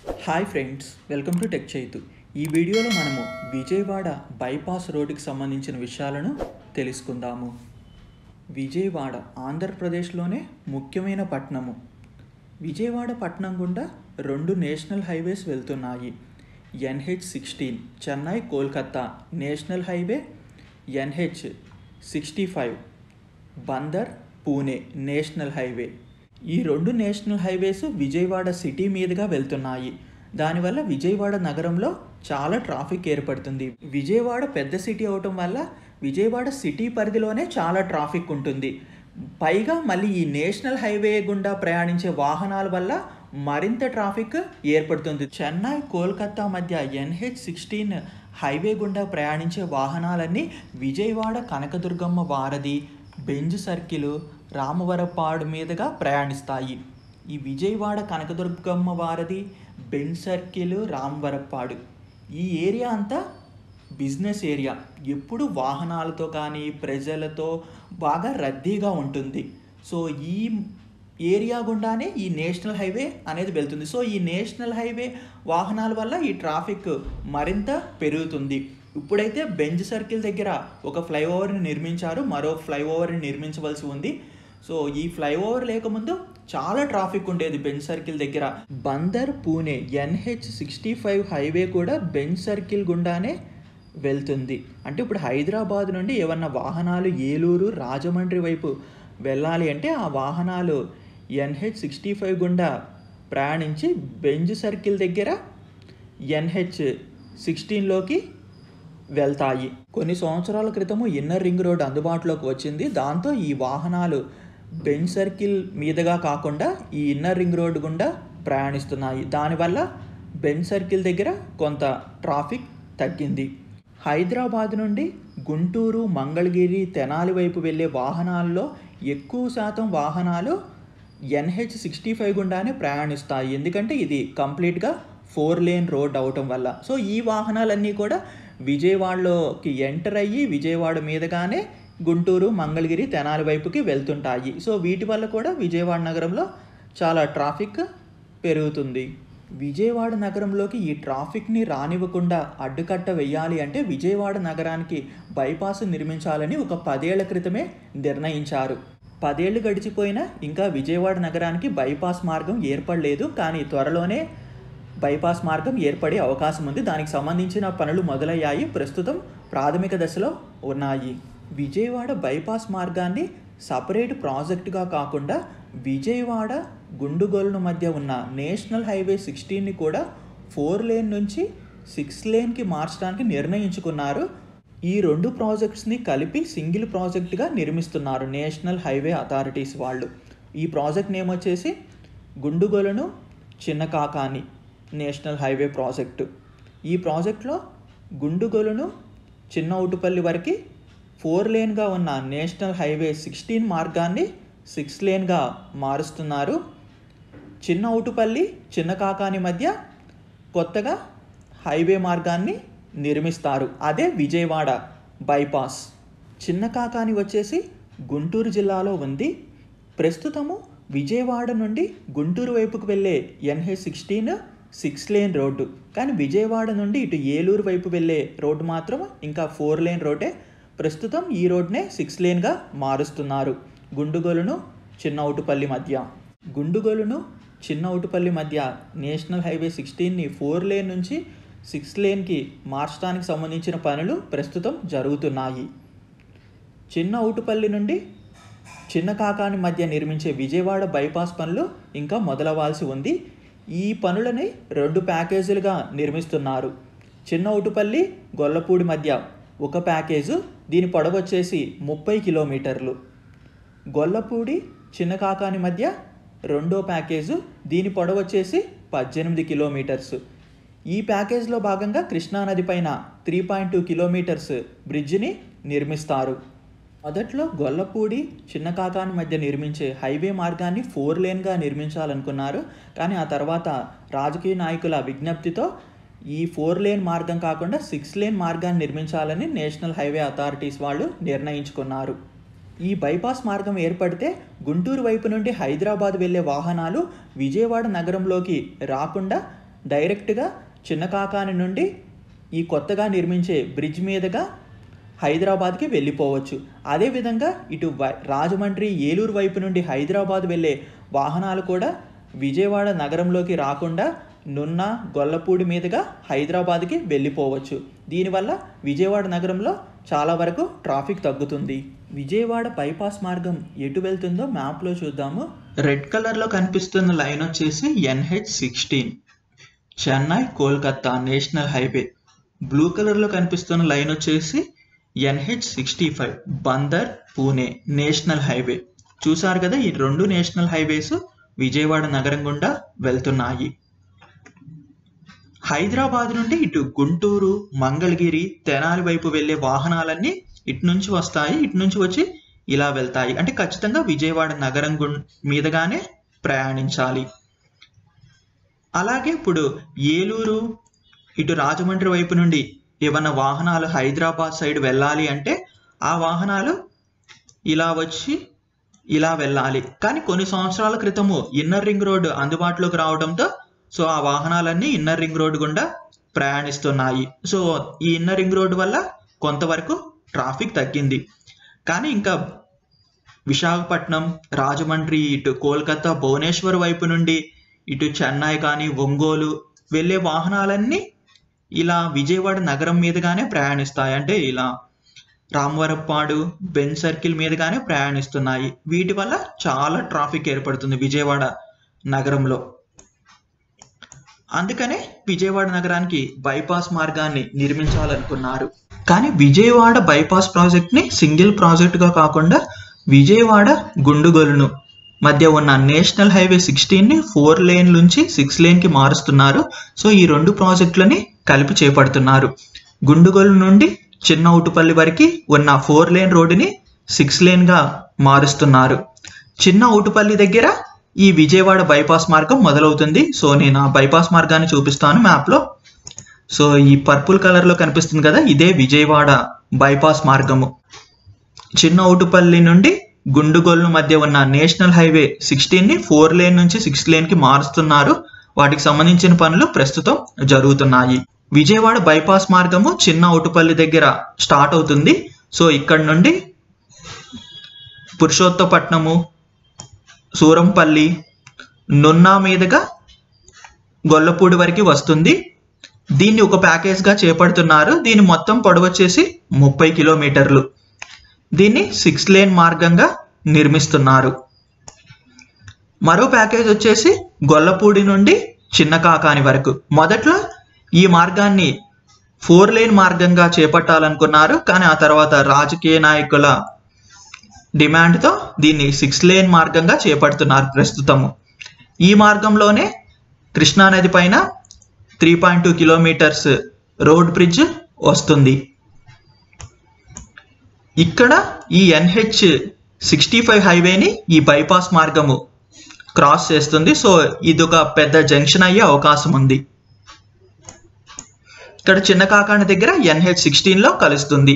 hi friends welcome to tech Chaitu ఈ వీడియోలో మనము విజయవాడ బైపాస్ రోడ్డుకి సంబంధించిన విషయాలను తెలుసుకుందాము విజయవాడ ఆంధ్రప్రదేశ్లోనే ముఖ్యమైన పట్టణము విజయవాడ పట్టణం గుండా రెండు నేషనల్ హైవేస్ వెళ్తున్నాయి NH sixteen Chennai Kolkata national highway NH sixty five Bandar Pune national highway ఈ రెండు నేషనల్ హైవేస్ విజయవాడ సిటీ మీదుగా వెళ్తున్నాయి దానివల్ల విజయవాడ నగరంలో చాలా ట్రాఫిక్ ఏర్పడుతుంది విజయవాడ పెద్ద సిటీ అవటం వల్ల విజయవాడ సిటీ పరిధిలోనే చాలా ట్రాఫిక్ ఉంటుంది పైగా మళ్ళీ ఈ నేషనల్ హైవే గుండా ప్రయాణించే వాహనాల వల్ల మరింత ట్రాఫిక్ ఏర్పడుతుంది చెన్నై కోల్కతా మధ్య ఎన్హెచ్ సిక్స్టీన్ హైవే గుండా ప్రయాణించే వాహనాలన్నీ విజయవాడ కనకదుర్గమ్మ వారధి బెంజ్ సర్కిల్ రామవరపాడు మీదుగా ప్రయాణిస్తాయి ఈ విజయవాడ కనకదుర్గమ్మ వారధి బెంజ్ సర్కిల్ రామవరపాడు ఈ ఏరియా అంతా బిజినెస్ ఏరియా ఎప్పుడు వాహనాలతో కానీ ప్రజలతో బాగా రద్దీగా ఉంటుంది సో ఈ ఏరియా గుండానే ఈ నేషనల్ హైవే అనేది వెళ్తుంది సో ఈ నేషనల్ హైవే వాహనాల వల్ల ఈ ట్రాఫిక్ మరింత పెరుగుతుంది ఇప్పుడైతే బెంజ్ సర్కిల్ దగ్గర ఒక ఫ్లైఓవర్ని నిర్మించారు మరో ఫ్లైఓవర్ని నిర్మించవలసి ఉంది సో ఈ ఫ్లైఓవర్ లేకముందు చాలా ట్రాఫిక్ ఉండేది బెంజ్ సర్కిల్ దగ్గర Bandar Pune NH sixty five highway కూడా బెంజ్ సర్కిల్ గుండానే వెళ్తుంది అంటే ఇప్పుడు హైదరాబాద్ నుండి ఏమన్నా వాహనాలు ఏలూరు రాజమండ్రి వైపు వెళ్ళాలి అంటే ఆ వాహనాలు ఎన్హెచ్ సిక్స్టీ ఫైవ్ గుండా ప్రయాణించి బెంజ్ సర్కిల్ దగ్గర ఎన్హెచ్ సిక్స్టీన్లోకి వెళ్తాయి కొన్ని సంవత్సరాల క్రితము ఇన్నర్ రింగ్ రోడ్ అందుబాటులోకి వచ్చింది దాంతో ఈ వాహనాలు బెంజ్ సర్కిల్ మీదుగా కాకుండా ఈ ఇన్నర్ రింగ్ రోడ్ గుండా ప్రయాణిస్తున్నాయి దానివల్ల బెంజ్ సర్కిల్ దగ్గర కొంత ట్రాఫిక్ తగ్గింది హైదరాబాద్ నుండి గుంటూరు మంగళగిరి తెనాలి వైపు వెళ్ళే వాహనాల్లో ఎక్కువ శాతం వాహనాలు ఎన్హెచ్ సిక్స్టీ ఫైవ్ గుండానే ప్రయాణిస్తాయి ఎందుకంటే ఇది కంప్లీట్గా ఫోర్ లేన్ రోడ్ అవటం వల్ల సో ఈ వాహనాలన్నీ కూడా విజయవాడలోకి ఎంటర్ అయ్యి విజయవాడ మీదుగానే గుంటూరు మంగళగిరి తెనాలి వైపుకి వెళ్తుంటాయి సో వీటి వల్ల కూడా విజయవాడ నగరంలో చాలా ట్రాఫిక్ పెరుగుతుంది విజయవాడ నగరంలోకి ఈ ట్రాఫిక్ని రానివ్వకుండా అడ్డుకట్ట వెయ్యాలి అంటే విజయవాడ నగరానికి బైపాస్ నిర్మించాలని ఒక పదేళ్ల క్రితమే నిర్ణయించారు పదేళ్ళు గడిచిపోయినా ఇంకా విజయవాడ నగరానికి బైపాస్ మార్గం ఏర్పడలేదు కానీ త్వరలోనే బైపాస్ మార్గం ఏర్పడే అవకాశం ఉంది దానికి సంబంధించిన పనులు మొదలయ్యాయి ప్రస్తుతం ప్రాథమిక దశలో ఉన్నాయి విజయవాడ బైపాస్ మార్గాన్ని సపరేట్ ప్రాజెక్టుగా కాకుండా విజయవాడ గుండుగోలును మధ్య ఉన్న నేషనల్ హైవే సిక్స్టీన్ని కూడా ఫోర్ లేన్ నుంచి సిక్స్ లేన్కి మార్చడానికి నిర్ణయించుకున్నారు ఈ రెండు ప్రాజెక్ట్స్ని కలిపి సింగిల్ ప్రాజెక్ట్గా నిర్మిస్తున్నారు నేషనల్ హైవే అథారిటీస్ వాళ్ళు ఈ ప్రాజెక్ట్ నేమ్ వచ్చేసి గుండుగోలను చిన్న కాకాని నేషనల్ హైవే ప్రాజెక్టు ఈ ప్రాజెక్ట్లో గుండుగోలును చిన్న ఉటుపల్లి వరకు ఫోర్ లేన్గా ఉన్న నేషనల్ హైవే సిక్స్టీన్ మార్గాన్ని సిక్స్ లేన్గా మారుస్తున్నారు చిన్న ఉటుపల్లి చిన్న కాకాని మధ్య కొత్తగా హైవే మార్గాన్ని నిర్మిస్తారు అదే విజయవాడ బైపాస్ చిన్న కాకాని వచ్చేసి గుంటూరు జిల్లాలో ఉంది ప్రస్తుతము విజయవాడ నుండి గుంటూరు వైపుకు వెళ్ళే NH sixteen six lane road కానీ విజయవాడ నుండి ఇటు ఏలూరు వైపు వెళ్ళే రోడ్డు మాత్రం ఇంకా ఫోర్ లేన్ రోడ్డే ప్రస్తుతం ఈ రోడ్నే సిక్స్ లేన్గా మారుస్తున్నారు గుండుగోలును చిన్న ఉటుపల్లి మధ్య గుండుగోలును చిన్న ఉటుపల్లి మధ్య నేషనల్ హైవే సిక్స్టీన్ని ఫోర్ లేన్ నుంచి సిక్స్ లేన్కి మార్చడానికి సంబంధించిన పనులు ప్రస్తుతం జరుగుతున్నాయి చిన్న ఊటుపల్లి నుండి చిన్న కాకాని మధ్య నిర్మించే విజయవాడ బైపాస్ పనులు ఇంకా మొదలవ్వాల్సి ఉంది ఈ పనులని రెండు ప్యాకేజీలుగా నిర్మిస్తున్నారు చిన్న ఉటుపల్లి గొల్లపూడి మధ్య ఒక ప్యాకేజు దీని పొడవు వచ్చేసి ముప్పై కిలోమీటర్లు గొల్లపూడి చిన్న కాకాని మధ్య రెండో ప్యాకేజు దీని పొడవు వచ్చేసి పద్దెనిమిది కిలోమీటర్స్ ఈ ప్యాకేజ్లో భాగంగా కృష్ణానది పైన త్రీ పాయింట్ టూ కిలోమీటర్స్ బ్రిడ్జిని నిర్మిస్తారు మొదట్లో గొల్లపూడి చిన్న కాకాని మధ్య నిర్మించే హైవే మార్గాన్ని ఫోర్ లేన్గా నిర్మించాలనుకున్నారు కానీ ఆ తర్వాత రాజకీయ నాయకుల విజ్ఞప్తితో ఈ ఫోర్ లేన్ మార్గం కాకుండా సిక్స్ లేన్ మార్గాన్ని నిర్మించాలని నేషనల్ హైవే అథారిటీస్ వాళ్ళు నిర్ణయించుకున్నారు ఈ బైపాస్ మార్గం ఏర్పడితే గుంటూరు వైపు నుండి హైదరాబాద్ వెళ్ళే వాహనాలు విజయవాడ నగరంలోకి రాకుండా డైరెక్ట్గా చిన్న కాకాని నుండి ఈ కొత్తగా నిర్మించే బ్రిడ్జ్ మీదుగా హైదరాబాద్కి వెళ్ళిపోవచ్చు అదేవిధంగా ఇటు వై- రాజమండ్రి ఏలూరు వైపు నుండి హైదరాబాద్ వెళ్ళే వాహనాలు కూడా విజయవాడ నగరంలోకి రాకుండా నున్న గొల్లపూడి మీదుగా హైదరాబాద్కి వెళ్ళిపోవచ్చు దీనివల్ల విజయవాడ నగరంలో చాలా వరకు ట్రాఫిక్ తగ్గుతుంది విజయవాడ బైపాస్ మార్గం ఎటు వెళ్తుందో మ్యాప్లో చూద్దాము రెడ్ కలర్లో కనిపిస్తున్న లైన్ వచ్చేసి NH sixteen Chennai Kolkata national highway blue కలర్లో కనిపిస్తున్న లైన్ వచ్చేసి NH sixty five Bandar Pune national highway చూసారు కదా ఈ రెండు నేషనల్ హైవేస్ విజయవాడ నగరం గుండా వెళ్తున్నాయి హైదరాబాద్ నుండి ఇటు గుంటూరు మంగళగిరి తెనాలి వైపు వెళ్ళే వాహనాలన్నీ ఇటు నుంచి వస్తాయి ఇటు నుంచి వచ్చి ఇలా వెళ్తాయి అంటే ఖచ్చితంగా విజయవాడ నగరం గుం మీదుగానే ప్రయాణించాలి అలాగే ఇప్పుడు ఏలూరు ఇటు రాజమండ్రి వైపు నుండి ఏమన్నా వాహనాలు హైదరాబాద్ సైడ్ వెళ్ళాలి అంటే ఆ వాహనాలు ఇలా వచ్చి ఇలా వెళ్ళాలి కానీ కొన్ని సంవత్సరాల క్రితము ఇన్నర్ రింగ్ రోడ్ అందుబాటులోకి రావడంతో సో ఆ వాహనాలన్నీ ఇన్నర్ రింగ్ రోడ్ గుండా ప్రయాణిస్తున్నాయి సో ఈ ఇన్నర్ రింగ్ రోడ్ వల్ల కొంతవరకు ట్రాఫిక్ తగ్గింది కానీ ఇంకా విశాఖపట్నం రాజమండ్రి ఇటు కోల్కతా భువనేశ్వర్ వైపు నుండి ఇటు చెన్నై కానీ ఒంగోలు వెళ్ళే వాహనాలన్నీ ఇలా విజయవాడ నగరం మీదుగానే ప్రయాణిస్తాయి అంటే ఇలా రామవరపాడు బెన్ సర్కిల్ మీదుగానే ప్రయాణిస్తున్నాయి వీటి వల్ల చాలా ట్రాఫిక్ ఏర్పడుతుంది విజయవాడ నగరంలో అందుకనే విజయవాడ నగరానికి బైపాస్ మార్గాన్ని నిర్మించాలనుకున్నారు కానీ విజయవాడ బైపాస్ ప్రాజెక్ట్ ని సింగిల్ ప్రాజెక్ట్ గా కాకుండా విజయవాడ గుండుగొలును మధ్య ఉన్న నేషనల్ హైవే సిక్స్టీన్ ని ఫోర్ లేన్ నుంచి సిక్స్ లేన్ కి మారుస్తున్నారు సో ఈ రెండు ప్రాజెక్టులని కలిపి చేపడుతున్నారు గుండుగోలు నుండి చిన్న ఉటుపల్లి వరకు ఉన్న ఫోర్ లేన్ రోడ్డుని సిక్స్ లేన్ గా మారుస్తున్నారు చిన్న ఉటుపల్లి దగ్గర ఈ విజయవాడ బైపాస్ మార్గం మొదలవుతుంది సో నేను ఆ బైపాస్ మార్గాన్ని చూపిస్తాను మ్యాప్ లో సో ఈ పర్పుల్ కలర్ లో కనిపిస్తుంది కదా ఇదే విజయవాడ బైపాస్ మార్గము చిన్న ఊటుపల్లి నుండి గుండుగోలు మధ్య ఉన్న నేషనల్ హైవే సిక్స్టీన్ ని ఫోర్ లేన్ నుంచి సిక్స్ లేన్ కి మారుస్తున్నారు వాటికి సంబంధించిన పనులు ప్రస్తుతం జరుగుతున్నాయి విజయవాడ బైపాస్ మార్గము చిన్న ఊటుపల్లి దగ్గర స్టార్ట్ అవుతుంది సో ఇక్కడ నుండి పురుషోత్తపట్నము సూరంపల్లి నున్నా మీదుగా గొల్లపూడి వరకు వస్తుంది దీన్ని ఒక ప్యాకేజ్ గా చేపడుతున్నారు దీని మొత్తం పొడవు వచ్చేసి ముప్పై కిలోమీటర్లు దీన్ని సిక్స్ లేన్ మార్గంగా నిర్మిస్తున్నారు మరో ప్యాకేజ్ వచ్చేసి గొల్లపూడి నుండి చిన్న కాకాని వరకు మొదట్లో ఈ మార్గాన్ని ఫోర్ లేన్ మార్గంగా చేపట్టాలనుకున్నారు కానీ ఆ తర్వాత రాజకీయ నాయకుల డిమాండ్తో దీన్ని సిక్స్ లేన్ మార్గంగా చేపడుతున్నారు ప్రస్తుతము ఈ మార్గంలోనే కృష్ణానది పైన three point two kilometres road bridge వస్తుంది ఇక్కడ ఈ ఎన్హెచ్ సిక్స్టీ ఫైవ్ హైవేని ఈ బైపాస్ మార్గము క్రాస్ చేస్తుంది సో ఇది ఒక పెద్ద జంక్షన్ అయ్యే అవకాశం ఉంది ఇక్కడ చిన్న కాకాని దగ్గర ఎన్హెచ్ సిక్స్టీన్లో కలుస్తుంది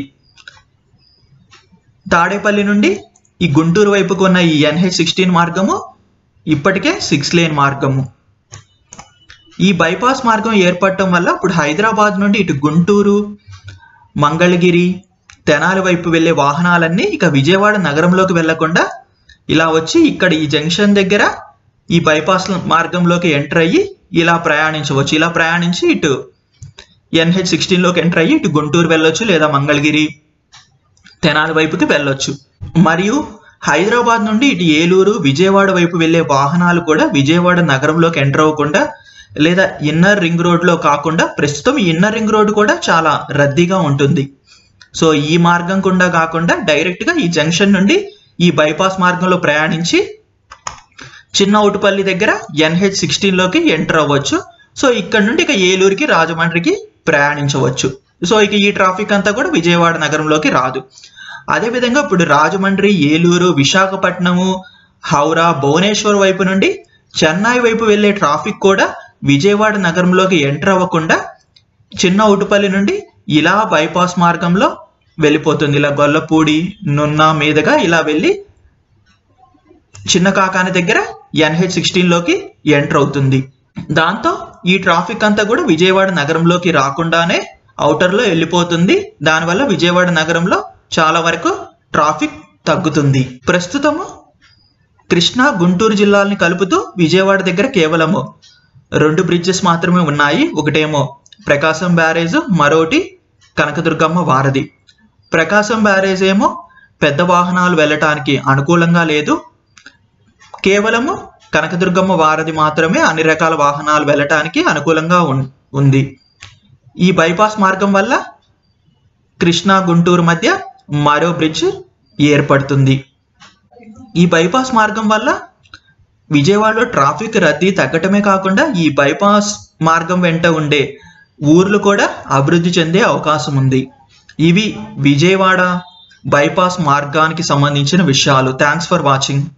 తాడేపల్లి నుండి ఈ గుంటూరు వైపుకు ఉన్న ఈ ఎన్హెచ్ సిక్స్టీన్ మార్గము ఇప్పటికే సిక్స్ లేన్ మార్గము ఈ బైపాస్ మార్గం ఏర్పడటం వల్ల ఇప్పుడు హైదరాబాద్ నుండి ఇటు గుంటూరు మంగళగిరి తెనాలి వైపు వెళ్ళే వాహనాలన్నీ ఇక విజయవాడ నగరంలోకి వెళ్లకుండా ఇలా వచ్చి ఇక్కడ ఈ జంక్షన్ దగ్గర ఈ బైపాస్ మార్గంలోకి ఎంటర్ అయ్యి ఇలా ప్రయాణించవచ్చు ఇలా ప్రయాణించి ఇటు ఎన్హెచ్ సిక్స్టీన్లోకి ఎంటర్ అయ్యి ఇటు గుంటూరు వెళ్ళొచ్చు లేదా మంగళగిరి తెనాలి వైపుకి వెళ్ళొచ్చు మరియు హైదరాబాద్ నుండి ఇటు ఏలూరు విజయవాడ వైపు వెళ్ళే వాహనాలు కూడా విజయవాడ నగరంలోకి ఎంటర్ అవ్వకుండా లేదా ఇన్నర్ రింగ్ రోడ్లో కాకుండా ప్రస్తుతం ఈ ఇన్నర్ రింగ్ రోడ్ కూడా చాలా రద్దీగా ఉంటుంది సో ఈ మార్గం గుండా కాకుండా డైరెక్ట్గా ఈ జంక్షన్ నుండి ఈ బైపాస్ మార్గంలో ప్రయాణించి చిన్న ఉటుపల్లి దగ్గర ఎన్హెచ్ సిక్స్టీన్లోకి ఎంటర్ అవ్వచ్చు సో ఇక్కడ నుండి ఇక ఏలూరుకి రాజమండ్రికి ప్రయాణించవచ్చు సో ఇక ఈ ట్రాఫిక్ అంతా కూడా విజయవాడ నగరంలోకి రాదు అదేవిధంగా ఇప్పుడు రాజమండ్రి ఏలూరు విశాఖపట్నము హౌరా భువనేశ్వర్ వైపు నుండి చెన్నై వైపు వెళ్ళే ట్రాఫిక్ కూడా విజయవాడ నగరంలోకి ఎంటర్ అవ్వకుండా చిన్న ఉటుపల్లి నుండి ఇలా బైపాస్ మార్గంలో వెళ్ళిపోతుంది ఇలా గొల్లపూడి నున్న మీదుగా ఇలా వెళ్ళి చిన్న కాకాని దగ్గర ఎన్హెచ్ సిక్స్టీన్లోకి ఎంటర్ అవుతుంది దాంతో ఈ ట్రాఫిక్ అంతా కూడా విజయవాడ నగరంలోకి రాకుండానే అవుటర్లో వెళ్ళిపోతుంది దానివల్ల విజయవాడ నగరంలో చాలా వరకు ట్రాఫిక్ తగ్గుతుంది ప్రస్తుతము కృష్ణా గుంటూరు జిల్లాల్ని కలుపుతూ విజయవాడ దగ్గర కేవలము రెండు బ్రిడ్జెస్ మాత్రమే ఉన్నాయి ఒకటేమో ప్రకాశం బ్యారేజ్ మరోటి కనకదుర్గమ్మ వారధి ప్రకాశం బ్యారేజ్ ఏమో పెద్ద వాహనాలు వెళ్ళటానికి అనుకూలంగా లేదు కేవలము కనకదుర్గమ్మ వారధి మాత్రమే అన్ని రకాల వాహనాలు వెళ్ళటానికి అనుకూలంగా ఉన్- ఉంది ఈ బైపాస్ మార్గం వల్ల కృష్ణా గుంటూరు మధ్య మరో బ్రిడ్జ్ ఏర్పడుతుంది ఈ బైపాస్ మార్గం వల్ల విజయవాడలో ట్రాఫిక్ రద్దీ తగ్గటమే కాకుండా ఈ బైపాస్ మార్గం వెంట ఉండే ఊర్లు కూడా అభివృద్ధి చెందే అవకాశం ఉంది ఇవి విజయవాడ బైపాస్ మార్గానికి సంబంధించిన విషయాలు థ్యాంక్స్ ఫర్ వాచింగ్